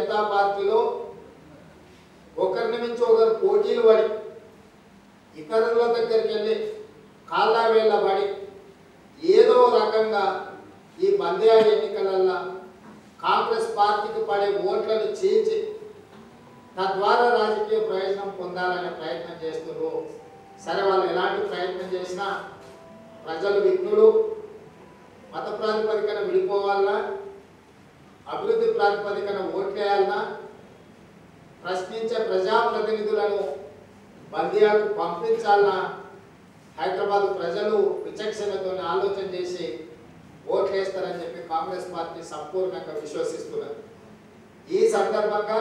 జనతా పార్టీలో ఒకరిని మించి ఒకరు పోటీలు పడి ఇతరుల దగ్గరికి వెళ్ళి కాళ్ళ వేళ్ళ పడి ఏదో రకంగా ఈ బంద్యా ఎన్నికలల్లో కాంగ్రెస్ పార్టీకి పడే ఓట్లను చీల్చి తద్వారా రాజకీయ ప్రయోజనం పొందాలనే ప్రయత్నం చేస్తున్నారు సరే వాళ్ళు ఎలాంటి ప్రయత్నం చేసినా ప్రజలు విఘ్నులు మత ప్రాతిపదికన విడిపోవాలన్నా అభివృద్ధి ప్రాతిపదికన ఓట్లేయాలన్నా ప్రశ్నించే ప్రజాప్రతినిధులను బందియాకు పంపించాలన్నా హైదరాబాద్ ప్రజలు విచక్షణతో ఆలోచన చేసి ఓట్లేస్తారని చెప్పి కాంగ్రెస్ పార్టీ సంపూర్ణంగా విశ్వసిస్తున్నారు ఈ సందర్భంగా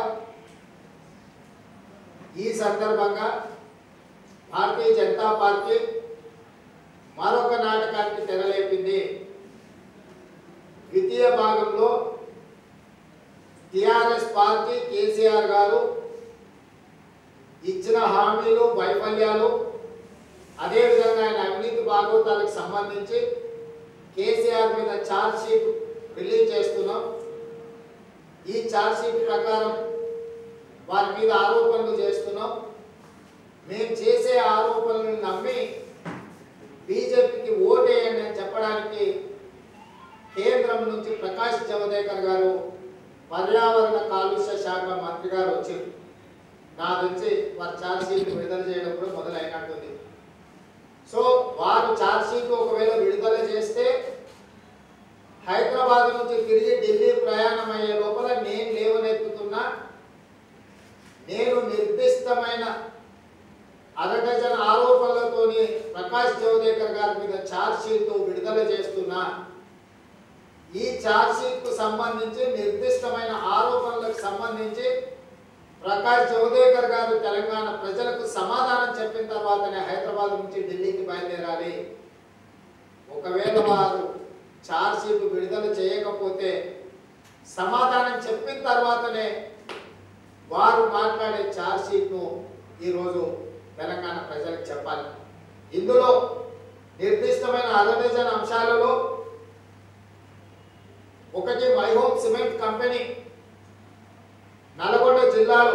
ఈ సందర్భంగా భారతీయ జనతా పార్టీ మరొక నాటకానికి తెరలేపింది ద్వితీయ భాగంలో టిఆర్ఎస్ పార్టీ కేసీఆర్ గారు ఇచ్చిన హామీలు వైఫల్యాలు అదేవిధంగా ఆయన అవినీతి భాగవతాలకు సంబంధించి కేసీఆర్ మీద ఛార్జ్ షీట్ రిలీజ్ చేస్తున్నాం ఈ ఛార్జ్ షీట్ ప్రకారం వారి మీద ఆరోపణలు చేస్తున్నాం మేము చేసే ఆరోపణలను నమ్మి బీజేపీకి ఓటేయండి అని చెప్పడానికి కేంద్రం నుంచి ప్రకాష్ జవదేకర్ గారు పర్యావరణ కాలుష్య శాఖ మంత్రి గారు వచ్చారు నా నుంచి వారు ఛార్జ్ షీట్ విడుదల చేయడం కూడా మొదలైనట్టుంది సో వారు ఛార్జ్ షీట్ ఒకవేళ విడుదల చేస్తే హైదరాబాద్ నుంచి తిరిగి ఢిల్లీ ప్రయాణం అయ్యే లోపల నేను లేవనెత్తుతున్నా నేను నిర్దిష్టమైన అరడజన ఆరోపణలతోని ప్రకాష్ జవదేకర్ గారి మీద ఛార్జ్ షీట్ విడుదల చేస్తున్నా ఈ ఛార్జ్ షీట్ కు సంబంధించి నిర్దిష్టమైన ఆరోపణలకు సంబంధించి ప్రకాష్ జవదేకర్ గారు తెలంగాణ ప్రజలకు సమాధానం చెప్పిన తర్వాతనే హైదరాబాద్ నుంచి ఢిల్లీకి బయలుదేరాలి ఒకవేళ వారు ఛార్జ్ షీట్ విడుదల చేయకపోతే సమాధానం చెప్పిన తర్వాతనే వారు మాట్లాడే ఛార్జ్ షీట్ను ఈరోజు తెలంగాణ ప్రజలకు చెప్పాలి ఇందులో నిర్దిష్టమైన అరడజన అంశాలలో ఒకటి మైహోమ్ సిమెంట్ కంపెనీ నల్గొండ జిల్లాలో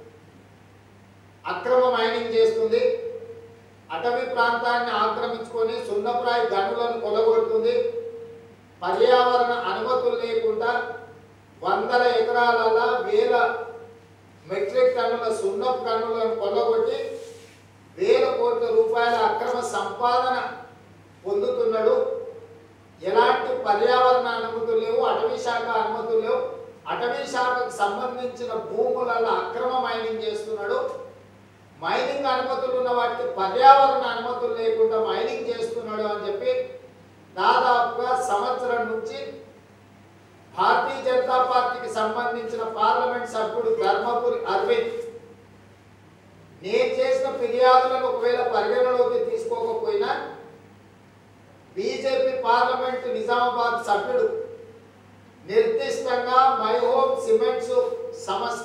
అక్రమ మైనింగ్ చేస్తుంది అటవీ ప్రాంతాన్ని ఆక్రమించుకొని సున్నప్రాయ గనులను కొలగొడుతుంది పర్యావరణ అనుమతులు లేకుండా వందల ఎకరాలలో వేల మెట్రిక్ టన్నుల సున్నపు గనులను కొల్లగొట్టి వేల కోట్ల రూపాయల అక్రమ సంపాదన పొందుతున్నాడు ఎలాంటి పర్యావరణ అనుమతులు లేవు అటవీ శాఖ అనుమతులు లేవు అటవీ శాఖకు సంబంధించిన భూములలో అక్రమ మైనింగ్ చేస్తున్నాడు మైనింగ్ అనుమతులు ఉన్న వాటికి పర్యావరణ అనుమతులు లేకుండా మైనింగ్ చేస్తున్నాడు అని చెప్పి దాదాపుగా సంవత్సరం నుంచి భారతీయ జనతా పార్టీకి సంబంధించిన పార్లమెంట్ సభ్యుడు ధర్మపురి అరవింద్ నేను చేసిన ఫిర్యాదులను ఒకవేళ పరిగణలోకి తీసుకోకపోయినా బీజేపీ పార్లమెంట్ నిజామాబాద్ సభ్యుడు నిర్దిష్టంగా మై హోమ్ సిమెంట్స్ సంస్థ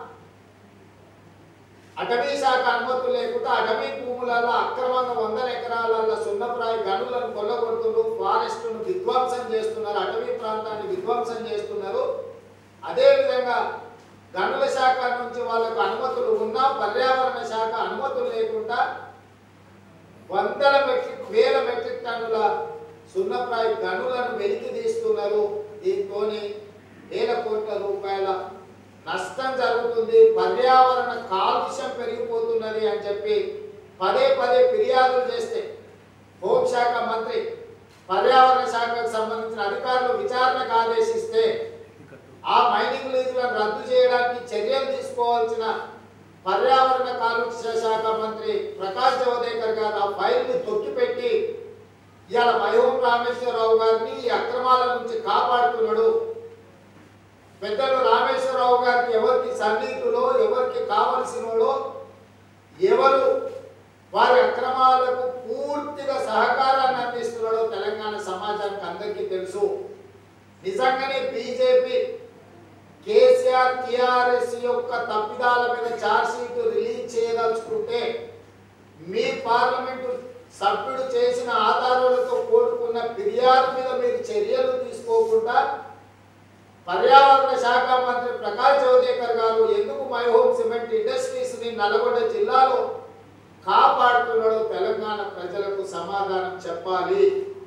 అటవీ శాఖ అనుమతులు లేకుండా అటవీ భూములలో అక్రమంగా వందల ఎకరాలలో సున్నప్రాయ గనులను కొల్లగొడుతున్నారు ఫారెస్ట్ను విధ్వంసం చేస్తున్నారు అటవీ ప్రాంతాన్ని విధ్వంసం చేస్తున్నారు అదేవిధంగా గనుల శాఖ నుంచి వాళ్ళకు అనుమతులు ఉన్నా పర్యావరణ శాఖ అనుమతులు లేకుండా వందల మెట్రిక్ వేల మెట్రిక్ టన్నుల సున్నప్రాయ గనులను వెలికి తీస్తున్నారు దీంతో వేల కోట్ల రూపాయల నష్టం జరుగుతుంది పర్యావరణ కాలుష్యం పెరిగిపోతున్నది అని చెప్పి పదే పదే ఫిర్యాదులు చేస్తే హోంశాఖ మంత్రి పర్యావరణ శాఖకు సంబంధించిన అధికారులు విచారణకు ఆదేశిస్తే ఆ మైనింగ్ లీజులను రద్దు చేయడానికి చర్యలు తీసుకోవాల్సిన పర్యావరణ కాలుష్య శాఖ మంత్రి ప్రకాష్ జవదేకర్ గారు ఆ ఫైల్ని తొక్కిపెట్టి ఇవాళ మహోం రామేశ్వరరావు గారిని ఈ అక్రమాల నుంచి కాపాడుతున్నాడు పెద్దలు రామేశ్వరరావు గారికి ఎవరికి సన్నిహితులో ఎవరికి కావలసినోడో ఎవరు వారి అక్రమాలకు పూర్తిగా సహకారాన్ని అందిస్తున్నాడో తెలంగాణ సమాజానికి అందరికీ తెలుసు నిజంగానే బీజేపీ కేసీఆర్ టిఆర్ఎస్ యొక్క తప్పిదాల మీద ఛార్జ్షీట్ రిలీజ్ చేయదలుచుకుంటే మీ పార్లమెంటు సభ్యుడు చేసిన ఆధారాలతో కూడుకున్న ఫిర్యాదు మీద మీరు చర్యలు తీసుకోకుండా పర్యావరణ శాఖ మంత్రి ప్రకాష్ జవదేకర్ గారు ఎందుకు మై హోమ్ సిమెంట్ ఇండస్ట్రీస్ ని నల్గొండ జిల్లాలో కాపాడుతున్నాడో తెలంగాణ ప్రజలకు సమాధానం చెప్పాలి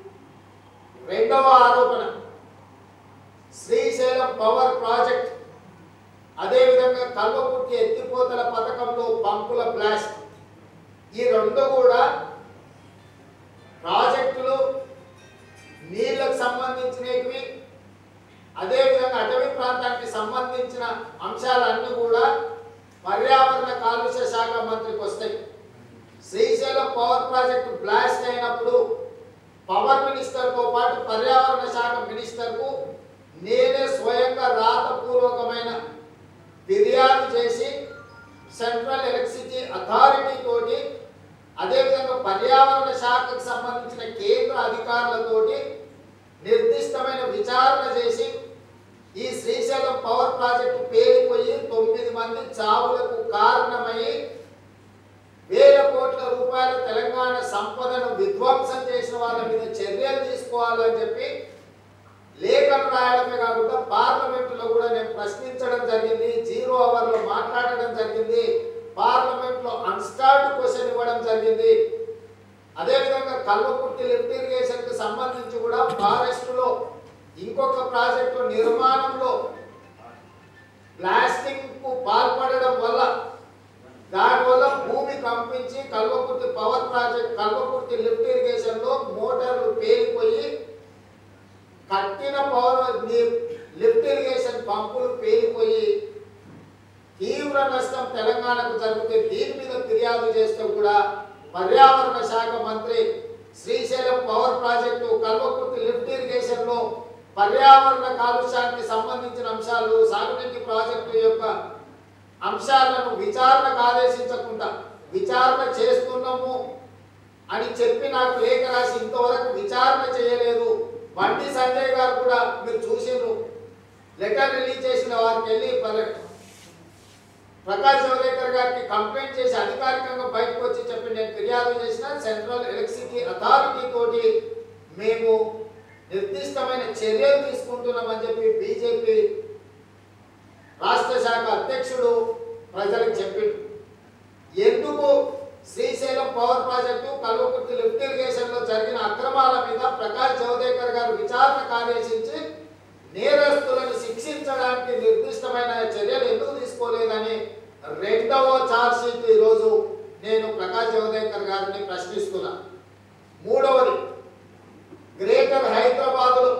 రెండవ ఆరోపణ శ్రీశైలం పవర్ ప్రాజెక్ట్ అదేవిధంగా కల్వకుర్తి ఎత్తిపోతల పథకంలో పంపుల బ్లాస్ట్ ఈ రెండు కూడా ప్రాజెక్టులు నీళ్లకు సంబంధించినవి అదేవిధంగా అటవీ ప్రాంతానికి సంబంధించిన అంశాలన్నీ కూడా పర్యావరణ కాలుష్య శాఖ మంత్రికి వస్తాయి శ్రీశైలం పవర్ ప్రాజెక్టు బ్లాస్ట్ అయినప్పుడు పవర్ మినిస్టర్తో పాటు పర్యావరణ శాఖ మినిస్టర్కు నేనే స్వయంగా రాతపూర్వకమైన ఫిర్యాదు చేసి సెంట్రల్ ఎలక్ట్రిసిటీ అథారిటీ తోటి అదేవిధంగా పర్యావరణ శాఖకు సంబంధించిన కేంద్ర అధికారులతోటి నిర్దిష్టమైన విచారణ చేసి ఈ శ్రీశైలం పవర్ ప్రాజెక్టు పేలిపోయి తొమ్మిది మంది చావులకు కారణమై వేల కోట్ల రూపాయల తెలంగాణ సంపదను విధ్వంసం చేసిన వాళ్ళ మీద చర్యలు తీసుకోవాలని చెప్పి లేఖను రాయడమే కాకుండా పార్లమెంటులో కూడా నేను ప్రశ్నించడం జరిగింది జీరో అవర్లో మాట్లాడడం జరిగింది పార్లమెంట్లో అన్స్టార్డ్ క్వశ్చన్ ఇవ్వడం జరిగింది అదేవిధంగా కల్వకుర్తి లిఫ్ట్ ఇరిగేషన్ కి సంబంధించి కూడా ఫారెస్ట్ లో ఇంకొక ప్రాజెక్టు నిర్మాణంలో బ్లాస్టింగ్ కు పాల్పడడం వల్ల దానివల్ల భూమి కంపించి Kalwakurthy power project Kalwakurthy lift irrigation లో మోటార్లు పేలిపోయి కట్టిన పవర్ లిఫ్ట్ ఇరిగేషన్ పంపులు పేలిపోయి తీవ్ర నష్టం తెలంగాణకు జరిగితే దీని మీద ఫిర్యాదు చేస్తే కూడా పర్యావరణ శాఖ మంత్రి Srisailam power project Kalwakurthy lift irrigation లో పర్యావరణ కాలుష్యానికి సంబంధించిన అంశాలు సాగునీటి ప్రాజెక్టు యొక్క అంశాలను విచారణకు ఆదేశించకుండా విచారణ చేస్తున్నాము అని చెప్పి నాకు లేఖ రాసి ఇంతవరకు విచారణ చేయలేదు బండి సంజయ్ గారు కూడా మీరు చూసిండ్రు లెటర్ రిలీజ్ చేసిన వారికి వెళ్ళి పర్య- ప్రకాష్ జవదేకర్ గారికి కంప్లైంట్ చేసి అధికారికంగా బయటకు వచ్చి చెప్పి నేను ఫిర్యాదు చేసిన సెంట్రల్ ఎలక్ట్రిసిటీ అథారిటీ తోటి మేము నిర్దిష్టమైన చర్యలు తీసుకుంటున్నామని చెప్పి బీజేపీ రాష్ట్ర శాఖ అధ్యక్షుడు ప్రజలకు చెప్పిండు ఎందుకు Srisailam power project Kalwakurthy lift irrigation లో జరిగిన అక్రమాల మీద ప్రకాష్ జవదేకర్ గారు విచారణకు ఆదేశించి నేరస్తులను శిక్షించడానికి నిర్దిష్టమైన చర్యలు ఎందుకు తీసుకోలేదని రెండవ ఛార్జ్ షీట్ ఈరోజు నేను ప్రకాష్ జవదేకర్ గారిని ప్రశ్నిస్తున్నా మూడవది గ్రేటర్ హైదరాబాదులో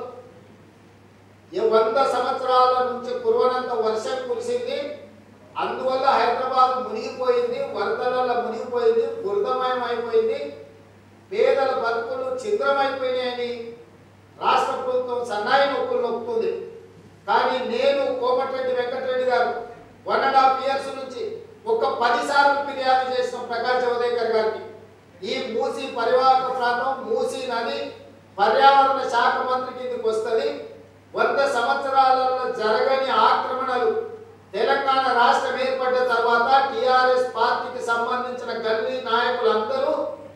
ఈ వంద సంవత్సరాల నుంచి కురవనంత వర్షం కురిసింది అందువల్ల హైదరాబాద్ మునిగిపోయింది వరదలలో మునిగిపోయింది బురదమయం అయిపోయింది పేదల బతుకులు ఛిద్రమైపోయినాయని రాష్ట్ర ప్రభుత్వం సన్నాయి నొప్పులు నొప్పుతుంది కానీ నేను కోమటిరెడ్డి వెంకటరెడ్డి గారు వన్ అండ్ హాఫ్ ఇయర్స్ నుంచి ఒక పది సార్లు ఫిర్యాదు చేసిన ప్రకాష్ జవదేకర్ గారికి ఈ మూసి పరివాహక ప్రాంతం మూసి నది పర్యావరణ శాఖ మంత్రి కిందకి వస్తుంది వంద సంవత్సరాలలో జరగని ఆక్రమణలు తెలంగాణ రాష్ట్రం ఏర్పడ్డ తర్వాత టిఆర్ఎస్ పార్టీకి సంబంధించిన గల్లీ నాయకులందరూ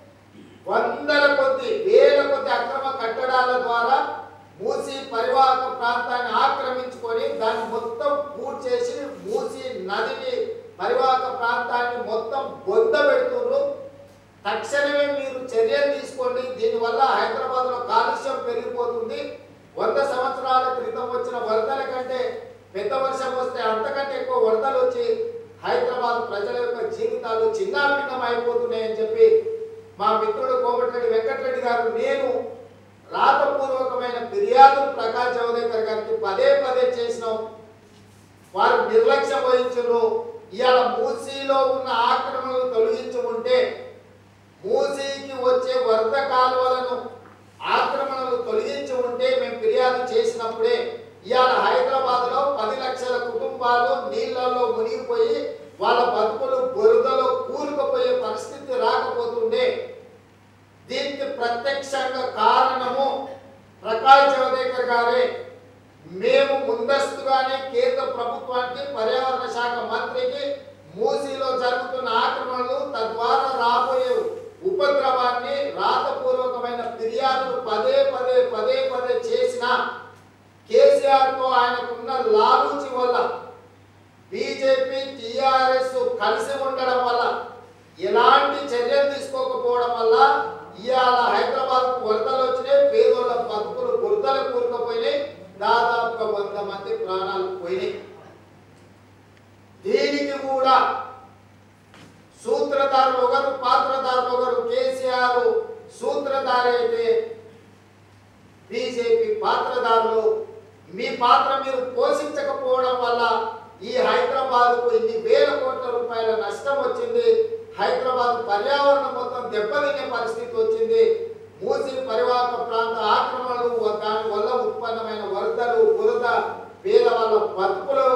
వందల కొద్ది వేల కొద్ది అక్రమ కట్టడాల ద్వారా మూసి పరివాహక ప్రాంతాన్ని ఆక్రమించుకొని దాన్ని మొత్తం పూర్తి చేసి మూసి నదిని పరివాహక ప్రాంతాన్ని మొత్తం బొంద పెడుతున్నారు తక్షణమే మీరు చర్యలు తీసుకోండి దీనివల్ల హైదరాబాద్ లో కాలుష్యం పెరిగిపోతుంది వంద సంవత్సరాల క్రితం వచ్చిన వరదల కంటే పెద్ద వర్షం వస్తే అంతకంటే ఎక్కువ వరదలు వచ్చి హైదరాబాద్ ప్రజల యొక్క జీవితాలు చిన్నాభిన్నం అయిపోతున్నాయని చెప్పి మా మిత్రుడు కోమటిరెడ్డి వెంకటరెడ్డి గారు నేను రాతపూర్వకమైన ఫిర్యాదులు ప్రకాష్ జవదేకర్ గారికి పదే పదే చేసినాం వారు నిర్లక్ష్యం వహించారు ఇవాళ మూసీలో ఉన్న ఆక్రమణలు తొలగించి ఉంటే మూసీకి వచ్చే వరద కాలువలను ఆక్రమణలు తొలగించి ఉంటే మేము ఫిర్యాదు చేసినప్పుడే ఇవాళ హైదరాబాద్ లో పది లక్షల కుటుంబాలు నీళ్లలో మునిగిపోయి వాళ్ళ బతుకులు బురదలో కూరుకుపోయే పరిస్థితి రాకపోతుండే దీనికి ప్రత్యక్షంగా కారణము ప్రకాష్ జవదేకర్ గారే మేము ముందస్తుగానే కేంద్ర ప్రభుత్వానికి పర్యావరణ శాఖ మంత్రికి మూసీలో జరుగుతున్న ఆక్రమణలు తద్వారా రాబోయే ఉపద్రవాన్ని రాతపూర్వకమైన ఫిర్యాదులు పదే పదే పదే పదే చేసిన కేసీఆర్ తో ఆయనకున్న బీజేపీ టిఆర్ఎస్ కలిసి ఉండడం వల్ల ఎలాంటి చర్యలు తీసుకోకపోవడం వల్ల ఇవాళ హైదరాబాద్ వరదలు వచ్చినాయి పేదోళ్ళ బతుకులు వరదలు కూరుకుపోయినాయి దాదాపుగా వంద మంది ప్రాణాలు పోయినాయి దీనికి కూడా సూత్రధారులు ఒకరు పాత్రధారులు ఒకరు కేసీఆర్ సూత్రధారి అయితే బీజేపీ పాత్రధారులు మీ పాత్ర మీరు పోషించకపోవడం వల్ల ఈ హైదరాబాద్కు ఇన్ని వేల కోట్ల రూపాయల నష్టం వచ్చింది హైదరాబాద్ పర్యావరణం మొత్తం దెబ్బతినే పరిస్థితి వచ్చింది మూసి పరివాహక ప్రాంత ఆక్రమణలు దాని వల్ల ఉత్పన్నమైన వరదలు బురద పేద వాళ్ళ బతుకులు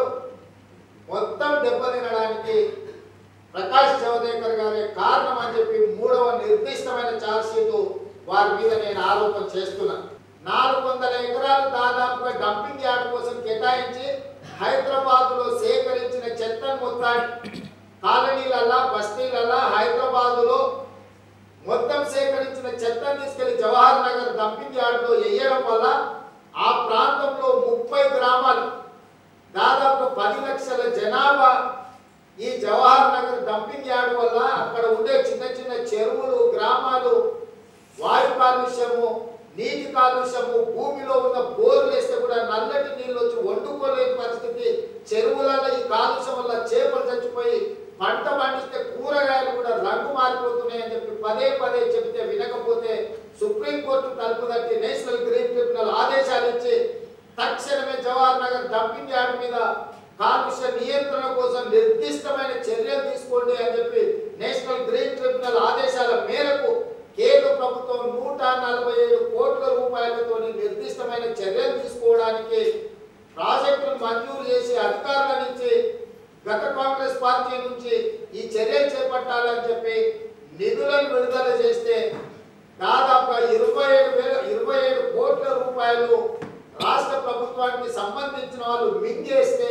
మొత్తం దెబ్బతినడానికి ప్రకాష్ జవదేకర్ గారే కారణం అని చెప్పి మూడవ నిర్దిష్టమైన ఛార్జ్ షీట్ వారి మీద నేను ఆరోపణ చేస్తున్నా నాలుగు వందల ఎకరాలు దాదాపుగా డంపింగ్ యార్డ్ కోసం కేటాయించి హైదరాబాద్ లో సేకరించిన చెత్తను మొత్తాన్ని కాలనీలల్లా బస్తీలల్లా హైదరాబాద్ లో మొత్తం సేకరించిన చెత్తను తీసుకెళ్లి జవహర్ నగర్ డంపింగ్ యార్డ్ లో వేయడం వల్ల ఆ ప్రాంతంలో ముప్పై గ్రామాలు దాదాపు పది లక్షల జనాభా ఈ జవహర్ నగర్ డంపింగ్ యార్డ్ వల్ల అక్కడ ఉండే చిన్న చిన్న చెరువులు గ్రామాలు వాయు కాలుష్యము నీటి కాలుష్యము భూమిలో ఉన్న బోర్లు వేస్తే కూడా నల్లటి నీళ్ళు వచ్చి వండుకోలేని పరిస్థితి చెరువులలో ఈ కాలుష్యం వల్ల చేపలు చచ్చిపోయి పంట పండిస్తే కూరగాయలు కూడా రంగు మారిపోతున్నాయి అని చెప్పి పదే పదే చెబితే వినకపోతే సుప్రీంకోర్టు తలుపు తట్టి నేషనల్ గ్రీన్ ట్రిబ్యునల్ ఆదేశాలు ఇచ్చి తక్షణమే జవహర్ నగర్ డంపింగ్ యార్డ్ మీద కాలుష్య నియంత్రణ కోసం నిర్దిష్టమైన చర్యలు తీసుకోండి అని చెప్పి నేషనల్ గ్రీన్ ట్రిబ్యునల్ ఆదేశాల మేరకు కేంద్ర ప్రభుత్వం నూట నలభై ఏడు కోట్ల రూపాయలతో నిర్దిష్టమైన చర్యలు తీసుకోవడానికి ప్రాజెక్టులు మంజూరు చేసి అధికారుల నుంచి గత కాంగ్రెస్ పార్టీ నుంచి ఈ చర్యలు చేపట్టాలని చెప్పి నిధులను విడుదల చేస్తే దాదాపుగా ఇరవై ఏడు వేల ఇరవై ఏడు కోట్ల రూపాయలు రాష్ట్ర ప్రభుత్వానికి సంబంధించిన వాళ్ళు మింగేస్తే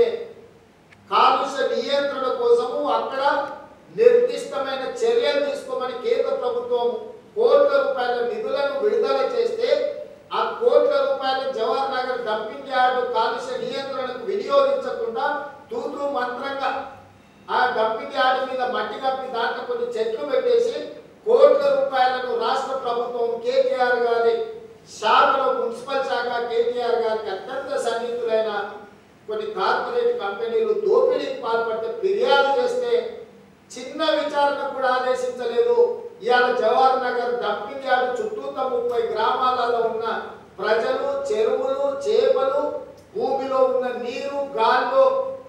కాలుష్య నియంత్రణ కోసము అక్కడ నిర్దిష్టమైన చర్యలు తీసుకోమని కేంద్ర ప్రభుత్వం కోట్ల రూపాయల నిధులను విడుదల చేస్తే ఆ కోట్ల రూపాయల జవహర్ నగర్ డంపింగ్ యార్డు కాలుష్య నియంత్రణకు వినియోగించకుండా తూతూ మంత్రంగా ఆ డంపింగ్ యార్డు మీద మట్టి కప్పి దాంట్లో కొన్ని చెట్లు పెట్టేసి కోట్ల రూపాయలను రాష్ట్ర ప్రభుత్వం కేటీఆర్ గారి శాఖలో మున్సిపల్ శాఖ కేటీఆర్ గారికి అత్యంత సన్నిహితులైన కొన్ని కార్పొరేట్ కంపెనీలు దోపిడీకి పాల్పడితే ఫిర్యాదు చేస్తే చిన్న విచారణ కూడా ఆదేశించలేదు ఇవాళ జవహర్ నగర్ డంపింగ్ యార్డ్ చుట్టూత ముప్పై గ్రామాలలో ఉన్న ప్రజలు చెరువులు చేపలు భూమిలో ఉన్న నీరు గాల్లో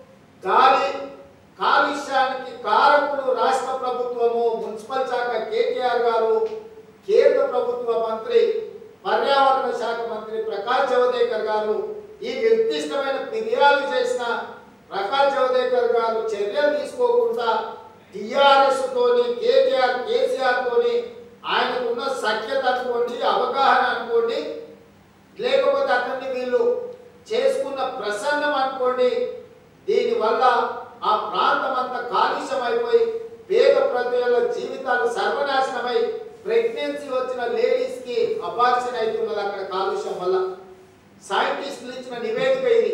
గాలి కాలుష్యానికి కారకులు రాష్ట్ర ప్రభుత్వము మున్సిపల్ శాఖ కేటీఆర్ గారు కేంద్ర ప్రభుత్వ మంత్రి పర్యావరణ శాఖ మంత్రి ప్రకాష్ జవదేకర్ గారు ఈ నిర్దిష్టమైన ఫిర్యాదు చేసిన ప్రకాష్ జవదేకర్ గారు చర్యలు తీసుకోకుండా టిఆర్ఎస్ తోని కేటీఆర్ కేసీఆర్ తోని ఆయనకున్న సఖ్యత అనుకోండి అవగాహన అనుకోండి లేకపోతే అతన్ని వీళ్ళు చేసుకున్న ప్రసన్నం అనుకోండి దీనివల్ల ఆ ప్రాంతం అంతా కాలుష్యం అయిపోయి పేద ప్రజల జీవితాలు సర్వనాశనమై ప్రెగ్నెన్సీ వచ్చిన లేడీస్ కి అబార్షన్ అవుతున్నది అక్కడ కాలుష్యం వల్ల సైంటిస్టులు ఇచ్చిన నివేదిక ఇది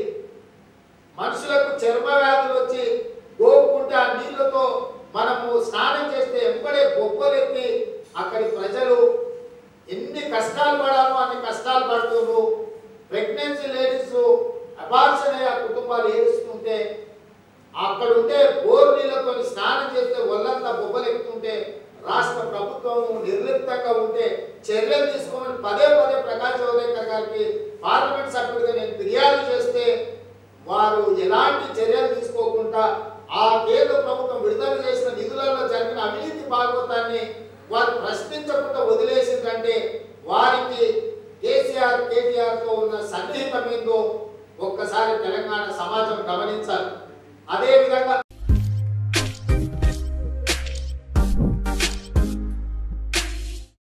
మనుషులకు చర్మ వ్యాధులు వచ్చి గోపుకుంటే ఆ నీళ్లతో మనము స్నానం చేస్తే ఎంబడే బొబ్బలెత్తి అక్కడి ప్రజలు ఎన్ని కష్టాలు పడాలో అన్ని కష్టాలు పడుతున్నారు ప్రెగ్నెన్సీ లేడీస్ అబార్షన్ అయ్యే ఆ కుటుంబాలు ఏడుస్తుంటే అక్కడ ఉండే బోర్ నీళ్ళతో స్నానం చేస్తే ఒళ్ళంతా బొబ్బలెక్కుతుంటే రాష్ట్ర ప్రభుత్వం నిర్లిప్తంగా ఉంటే చర్యలు తీసుకోమని పదే పదే ప్రకాష్ జవదేకర్ గారికి పార్లమెంట్ సభ్యుడిగా నేను ఫిర్యాదు చేస్తే వారు ఎలాంటి చర్యలు తీసుకోకుండా ఆ కేంద్ర ప్రభుత్వం విడుదల చేసిన నిధులలో జరిగిన అవినీతి భాగవతాన్ని వారు ప్రశ్నించకుండా వదిలేసిందంటే వారికి కేసీఆర్ కేటీఆర్ తో ఉన్న సన్నిహితం ఏందో ఒక్కసారి తెలంగాణ సమాజం గమనించాలి అదే విధంగా